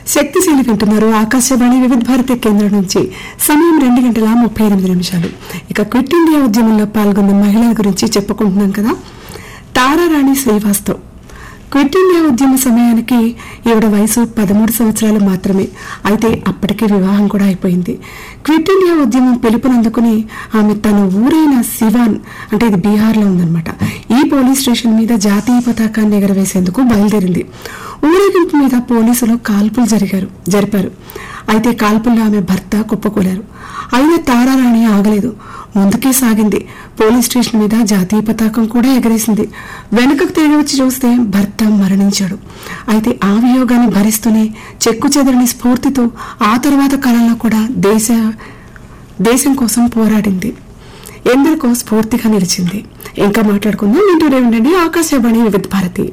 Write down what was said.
శక్తిశీలి వింటున్నారు ఆకాశవాణి వివిధ భారతి కేంద్రం నుంచి సమయం రెండు గంటల ముప్పై ఎనిమిది నిమిషాలు ఇక క్విట్ ఇండియా ఉద్యమంలో పాల్గొన్న మహిళల గురించి చెప్పుకుంటున్నాం కదా తారారాణి శ్రీవాస్తవ్ క్విట్ ఇండియా ఉద్యమ సమయానికి ఈవిడ వయసు పదమూడు సంవత్సరాలు మాత్రమే అయితే అప్పటికే వివాహం కూడా అయిపోయింది క్విట్ ఇండియా ఉద్యమం పిలుపునందుకుని ఆమె తన ఊరైన సివాన్ అంటే ఇది బీహార్లో ఉందన్నమాట ఈ పోలీస్ స్టేషన్ మీద జాతీయ పతాకాన్ని ఎగరవేసేందుకు బయలుదేరింది ఊరేగింపు మీద పోలీసులు కాల్పులు జరిగారు జరిపారు అయితే కాల్పుల్లో ఆమె భర్త కుప్పకూలారు అయినా తారారాణి ఆగలేదు ముందుకే సాగింది పోలీస్ స్టేషన్ మీద జాతీయ పతాకం కూడా ఎగరేసింది వెనుకకు తిరిగి వచ్చి చూస్తే భర్త మరణించాడు అయితే ఆ వియోగాన్ని భరిస్తూనే చెక్కు చెదరని స్ఫూర్తితో ఆ తరువాత కాలంలో కూడా దేశ దేశం కోసం పోరాడింది ఎందరికో స్ఫూర్తిగా నిలిచింది ఇంకా మాట్లాడుకుందాం వింటూనే ఉండండి ఆకాశవాణి వివిధ భారతి